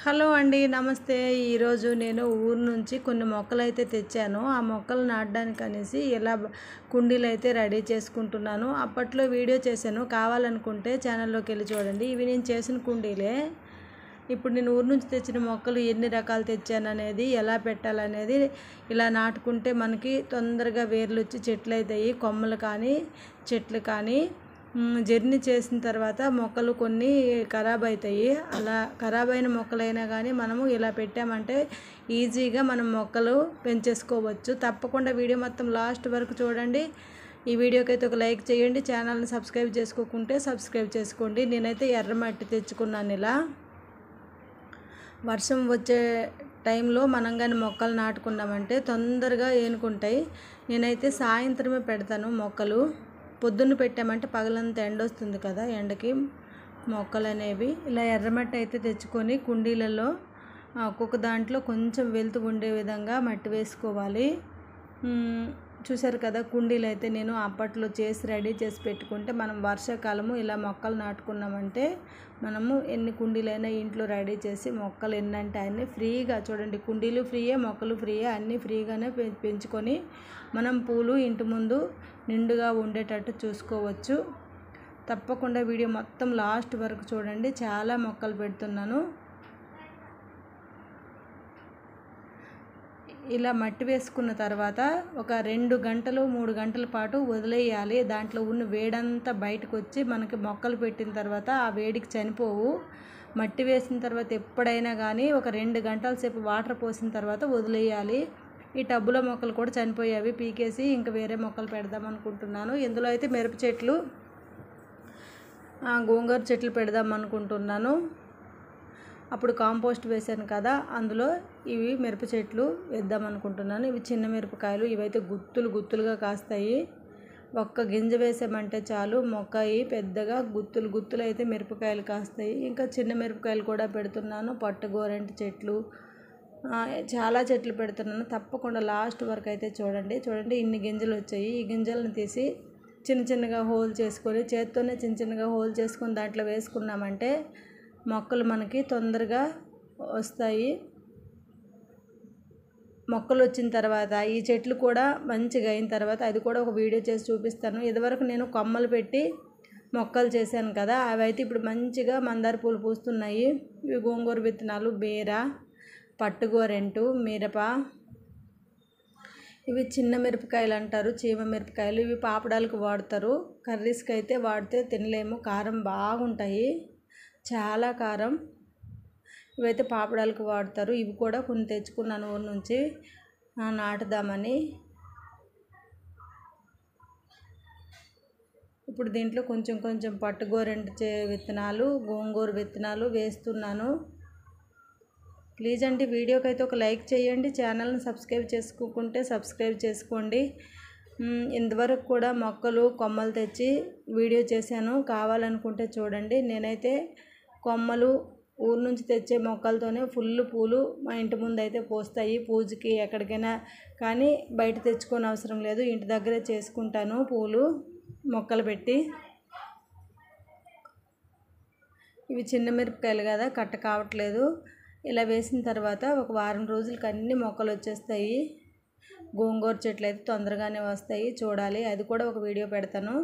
hello అండి నమస్తే ఈరోజు నేను ఊరు నుంచి కొన్ని మొక్కలు అయితే తెచ్చాను ఆ మొక్కలు నాటడానికి అనేసి ఇలా బ- కుండీలు అయితే రెడీ చేసుకుంటున్నాను అప్పట్లో వీడియో చేశాను కావాలనుకుంటే ఛానల్లోకి వెళ్ళి చూడండి ఇవి నేను చేసిన కుండీలే ఇప్పుడు నేను ఊరు నుంచి తెచ్చిన మొక్కలు ఎన్ని రకాలు తెచ్చాను అనేది ఎలా పెట్టాలనేది ఇలా నాటుకుంటే మనకి తొందరగా వేర్లు వచ్చి చెట్లు అవుతాయి కొమ్మలు కానీ చెట్లు కానీ మ్, జర్నీ చేసిన తర్వాత మొక్కలు కొన్ని ఖరాబ్ అవుతాయి అలా ఖరాబ్ అయిన మొక్కలైనా కానీ మనము ఇలా పెట్టామంటే ఈజీగా మనం మొక్కలు పెంచేసుకోవచ్చు తప్పకుండా వీడియో మొత్తం లాస్ట్ వరకు చూడండి ఈ వీడియోకి అయితే ఒక లైక్ చేయండి ఛానల్ని సబ్స్క్రైబ్ చేసుకోకుంటే సబ్స్క్రైబ్ చేసుకోండి నేనైతే ఎర్రమట్టి తెచ్చుకున్నాను ఇలా వర్షం వచ్చే టైంలో మనం కానీ మొక్కలు నాటుకున్నామంటే తొందరగా ఏనుకుంటాయి నేనైతే సాయంత్రమే పెడతాను మొక్కలు పొద్దున్న పెట్టామంటే పగలంతా ఎండ వస్తుంది కదా ఎండకి మొక్కలు అనేవి ఇలా ఎర్రమట్టి అయితే తెచ్చుకొని కుండీలలో ఆ, ఒక్కొక్క దాంట్లో కొంచెం వెలుతు ఉండే విధంగా మట్టి వేసుకోవాలి మ్మ్, చూసారు కదా కుండీలు అయితే నేను అప్పట్లో చేసి రెడీ చేసి పెట్టుకుంటే మనం వర్షాకాలము ఇలా మొక్కలు నాటుకున్నామంటే మనము ఎన్ని కుండీలైనా ఇంట్లో రెడీ చేసి మొక్కలు ఎన్ని అంటే అన్నీ ఫ్రీగా చూడండి కుండీలు ఫ్రీయే మొక్కలు ఫ్రీయే అన్నీ ఫ్రీగానే పె- పెంచుకొని మనం పూలు ఇంటి ముందు నిండుగా ఉండేటట్టు చూసుకోవచ్చు తప్పకుండా వీడియో మొత్తం లాస్ట్ వరకు చూడండి చాలా మొక్కలు పెడుతున్నాను ఇలా మట్టి వేసుకున్న తర్వాత ఒక రెండు గంటలు మూడు గంటల పాటు వదిలేయాలి దాంట్లో ఉన్న వేడంతా బయటకు వచ్చి మనకి మొక్కలు పెట్టిన తర్వాత ఆ వేడికి చనిపోవు మట్టి వేసిన తర్వాత ఎప్పుడైనా కానీ ఒక రెండు గంటల సేపు వాటర్ పోసిన తర్వాత వదిలేయాలి ఈ టబ్బులో మొక్కలు కూడా చనిపోయేవి పీకేసి ఇంకా వేరే మొక్కలు పెడదాం అనుకుంటున్నాను ఇందులో అయితే మిరప చెట్లు ఆ, గోంగూర చెట్లు పెడదాం అనుకుంటున్నాను అప్పుడు కాంపోస్ట్ వేశాను కదా అందులో ఇవి మిరప చెట్లు వేద్దాం అనుకుంటున్నాను ఇవి చిన్న మిరపకాయలు ఇవైతే గుత్తులు గుత్తులుగా కాస్తాయి ఒక్క గింజ వేసామంటే చాలు మొక్కయి పెద్దగా గుత్తులు గుత్తులు అయితే మిరపకాయలు కాస్తాయి ఇంకా చిన్న మిరపకాయలు కూడా పెడుతున్నాను పట్టు గోరెంటి చెట్లు ఆ, చాలా చెట్లు పెడుతున్నాను తప్పకుండా లాస్ట్ వరకు అయితే చూడండి చూడండి ఇన్ని గింజలు వచ్చాయి ఈ గింజలను తీసి చిన్న చిన్నగా హోల్ చేసుకొని చేత్తోనే చిన్న చిన్నగా హోల్ చేసుకొని దాంట్లో వేసుకున్నామంటే మొక్కలు మనకి తొందరగా వస్తాయి మొక్కలు వచ్చిన తర్వాత ఈ చెట్లు కూడా మంచిగా అయిన తర్వాత అది కూడా ఒక వీడియో చేసి చూపిస్తాను ఇదివరకు నేను కొమ్మలు పెట్టి మొక్కలు చేశాను కదా అవి అయితే ఇప్పుడు మంచిగా మందార పూలు పూస్తున్నాయి ఇవి గోంగూర విత్తనాలు బీర పట్టుగోరెంటు మిరప ఇవి చిన్న మిరపకాయలు అంటారు చీమ మిరపకాయలు ఇవి పాపడాలకు వాడతారు కర్రీస్కి అయితే వాడితే తినలేము కారం బాగుంటాయి చాలా కారం ఇవైతే పాపడాలకు వాడతారు ఇవి కూడా కొన్ని తెచ్చుకున్నాను ఊరి నుంచి ఆ, నాటుదామని ఇప్పుడు దీంట్లో కొంచెం కొంచెం పట్టుగోరెంటు చే విత్తనాలు గోంగూర విత్తనాలు వేస్తున్నాను ప్లీజ్ అండి వీడియోకి అయితే ఒక లైక్ చేయండి ఛానల్ని సబ్స్క్రైబ్ చేసుకోకుంటే సబ్స్క్రైబ్ చేసుకోండి మ్, ఇంతవరకు కూడా మొక్కలు కొమ్మలు తెచ్చి వీడియో చేశాను కావాలనుకుంటే చూడండి నేనైతే కొమ్మలు ఊరు నుంచి తెచ్చే మొక్కలతోనే ఫుల్ పూలు మా ఇంటి ముందు అయితే పోస్తాయి పూజకి ఎక్కడికైనా కానీ బయట తెచ్చుకోని అవసరం లేదు ఇంటి దగ్గరే చేసుకుంటాను పూలు మొక్కలు పెట్టి ఇవి చిన్న మిరపకాయలు కదా కట్ట కావట్లేదు ఇలా వేసిన తర్వాత ఒక వారం రోజులకి అన్ని మొక్కలు వచ్చేస్తాయి గోంగూర చెట్లు అయితే తొందరగానే వస్తాయి చూడాలి అది కూడా ఒక వీడియో పెడతాను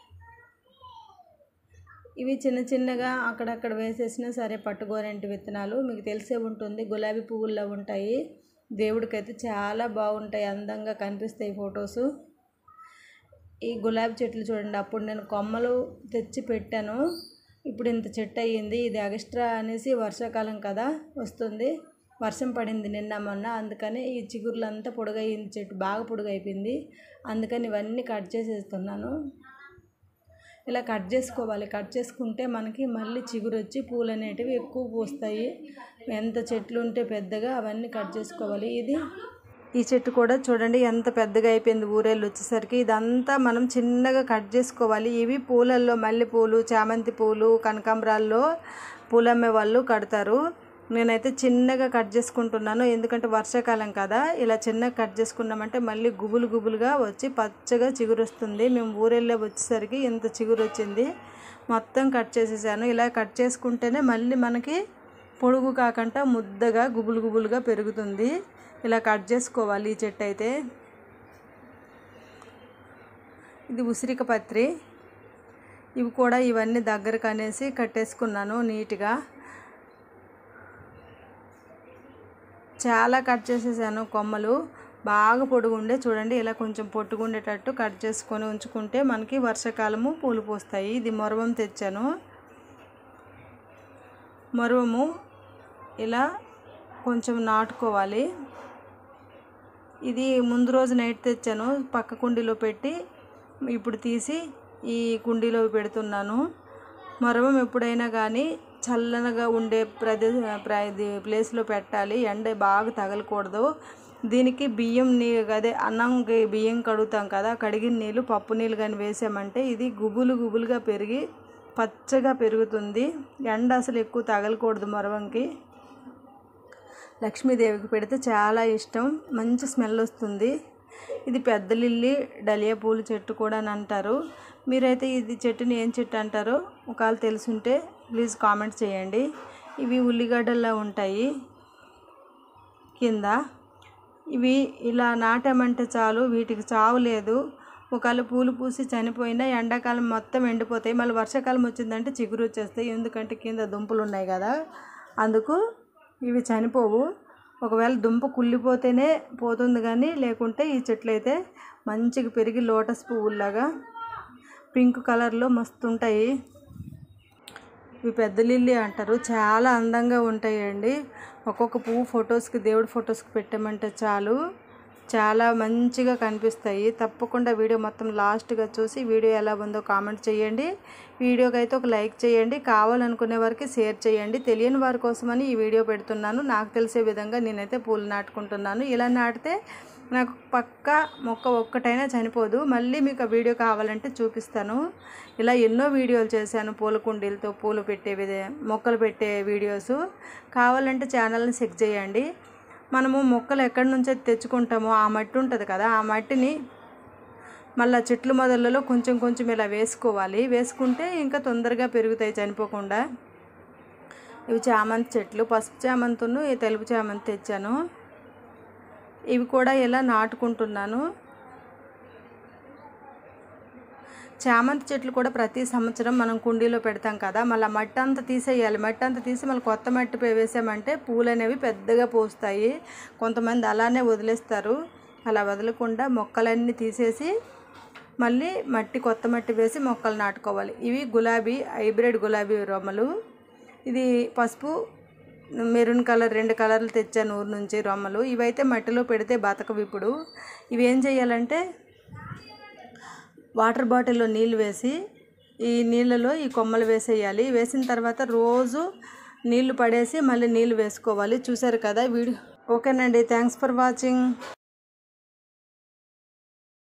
ఇవి చిన్న చిన్నగా అక్కడక్కడ వేసేసినా సరే పట్టుగోరెంటి విత్తనాలు మీకు తెలిసే ఉంటుంది గులాబీ పువ్వుల్లో ఉంటాయి దేవుడికైతే చాలా బాగుంటాయి అందంగా కనిపిస్తాయి ఫొటోసు ఈ గులాబీ చెట్లు చూడండి అప్పుడు నేను కొమ్మలు తెచ్చి పెట్టాను ఇప్పుడు ఇంత చెట్టు అయ్యింది ఇది ఎక్స్ట్రా అనేసి వర్షాకాలం కదా వస్తుంది వర్షం పడింది నిన్న మొన్న అందుకని ఈ చిగుర్లంతా పొడుగయింది చెట్టు బాగా పొడుగైపోయింది అందుకని ఇవన్నీ కట్ చేసేస్తున్నాను ఇలా కట్ చేసుకోవాలి కట్ చేసుకుంటే మనకి మళ్ళీ చిగురు వచ్చి పూలు అనేటివి ఎక్కువ పూస్తాయి ఎంత చెట్లు ఉంటే పెద్దగా అవన్నీ కట్ చేసుకోవాలి ఇది ఈ చెట్టు కూడా చూడండి ఎంత పెద్దగా అయిపోయింది ఊరేళ్ళు వచ్చేసరికి ఇదంతా మనం చిన్నగా కట్ చేసుకోవాలి ఇవి పూలల్లో మల్లెపూలు చామంతి పూలు కనకాంబరాల్లో పూలు అమ్మే వాళ్ళు కడతారు నేనైతే చిన్నగా కట్ చేసుకుంటున్నాను ఎందుకంటే వర్షాకాలం కదా ఇలా చిన్నగా కట్ చేసుకున్నామంటే మళ్ళీ గుబులు గుబులుగా వచ్చి పచ్చగా చిగురు వస్తుంది మేము ఊరెళ్ళే వచ్చేసరికి ఇంత చిగురు వచ్చింది మొత్తం కట్ చేసేసాను ఇలా కట్ చేసుకుంటేనే మళ్ళీ మనకి పొడుగు కాకుండా ముద్దగా గుబులు గుబులుగా పెరుగుతుంది ఇలా కట్ చేసుకోవాలి ఈ చెట్టు అయితే ఇది ఉసిరిక పత్రి ఇవి కూడా ఇవన్నీ దగ్గరకు అనేసి కట్టేసుకున్నాను నీట్గా చాలా కట్ చేసేసాను కొమ్మలు బాగా పొడుగుండే చూడండి ఇలా కొంచెం పొట్టుగుండేటట్టు కట్ చేసుకొని ఉంచుకుంటే మనకి వర్షాకాలము పూలు పూస్తాయి ఇది మొరవం తెచ్చాను మరువము ఇలా కొంచెం నాటుకోవాలి ఇది ముందు రోజు నైట్ తెచ్చాను పక్క కుండీలో పెట్టి ఇప్పుడు తీసి ఈ కుండీలో పెడుతున్నాను మరవం ఎప్పుడైనా కానీ చల్లనగా ఉండే ప్రదేశ ప్ర- ఇది ప్లేస్లో పెట్టాలి ఎండ బాగా తగలకూడదు దీనికి బియ్యం నీ అదే అన్నంకి బియ్యం కడుగుతాం కదా కడిగిన నీళ్ళు పప్పు నీళ్ళు కానీ వేసామంటే ఇది గుబులు గుబులుగా పెరిగి పచ్చగా పెరుగుతుంది ఎండ అసలు ఎక్కువ తగలకూడదు మరవంకి లక్ష్మీదేవికి పెడితే చాలా ఇష్టం మంచి స్మెల్ వస్తుంది ఇది పెద్ద లిల్లీ డలియా పూల చెట్టు కూడా అని అంటారు మీరైతే ఇది చెట్టుని ఏం చెట్టు అంటారో ఒకవేళ తెలుసుంటే ప్లీజ్ కామెంట్ చేయండి ఇవి ఉల్లిగడ్డల్లా ఉంటాయి కింద ఇవి ఇలా నాటామంటే చాలు వీటికి చావు లేదు ఒకవేళ పూలు పూసి చనిపోయినా ఎండాకాలం మొత్తం ఎండిపోతాయి మళ్ళీ వర్షాకాలం వచ్చిందంటే చిగురు వచ్చేస్తాయి ఎందుకంటే కింద దుంపలు ఉన్నాయి కదా అందుకు ఇవి చనిపోవు ఒకవేళ దుంప కుళ్ళిపోతేనే పోతుంది కానీ లేకుంటే ఈ చెట్లు అయితే మంచిగా పెరిగి లోటస్ పువ్వుల్లాగా పింక్ కలర్లో మస్తు ఉంటాయి ఇవి పెద్ద లిల్లీ అంటారు చాలా అందంగా ఉంటాయండి ఒక్కొక్క పువ్వు ఫొటోస్కి దేవుడి ఫొటోస్కి పెట్టామంటే చాలు చాలా మంచిగా కనిపిస్తాయి తప్పకుండా వీడియో మొత్తం లాస్ట్గా చూసి వీడియో ఎలా ఉందో కామెంట్ చేయండి వీడియోకి అయితే ఒక లైక్ చేయండి కావాలనుకునే వారికి షేర్ చేయండి తెలియని వారి కోసమని ఈ వీడియో పెడుతున్నాను నాకు తెలిసే విధంగా నేనైతే పూలు నాటుకుంటున్నాను ఇలా నాటితే నాకు పక్కా మొక్క ఒక్కటైనా చనిపోదు మళ్ళీ మీకు ఆ వీడియో కావాలంటే చూపిస్తాను ఇలా ఎన్నో వీడియోలు చేశాను పూల కుండీలతో పూలు పెట్టే విధ మొక్కలు పెట్టే వీడియోస్ కావాలంటే ఛానల్ని చెక్ చేయండి మనము మొక్కలు ఎక్కడి నుంచో తెచ్చుకుంటామో ఆ మట్టి ఉంటుంది కదా ఆ మట్టిని మళ్ళీ చెట్లు మొదళ్ళలో కొంచెం కొంచెం ఇలా వేసుకోవాలి వేసుకుంటే ఇంకా తొందరగా పెరుగుతాయి చనిపోకుండా ఇవి చామంతి చెట్లు పసుపు చామంతును ఈ తెలుపు చామంతి తెచ్చాను ఇవి కూడా ఇలా నాటుకుంటున్నాను చామంతి చెట్లు కూడా ప్రతి సంవత్సరం మనం కుండీలో పెడతాం కదా మళ్ళీ మట్టి అంతా తీసేయాలి మట్టి అంతా తీసి మళ్ళీ కొత్త మట్టి పే- వేసామంటే పూలు అనేవి పెద్దగా పూస్తాయి కొంతమంది అలానే వదిలేస్తారు అలా వదలకుండా మొక్కలన్నీ తీసేసి మళ్ళీ మట్టి కొత్త మట్టి వేసి మొక్కలు నాటుకోవాలి ఇవి గులాబీ హైబ్రిడ్ గులాబీ రొమ్మలు ఇది పసుపు మెరూన్ కలర్ రెండు కలర్లు తెచ్చాను ఊరు నుంచి రొమ్మలు ఇవైతే మట్టిలో పెడితే బతకవు ఇప్పుడు ఇవి ఏం చేయాలంటే వాటర్ బాటిల్లో నీళ్ళు వేసి ఈ నీళ్ళలో ఈ కొమ్మలు వేసేయాలి వేసిన తర్వాత రోజు నీళ్లు పడేసి మళ్ళీ నీళ్ళు వేసుకోవాలి చూసారు కదా వీడియో ఓకేనండి థ్యాంక్స్ ఫర్ వాచింగ్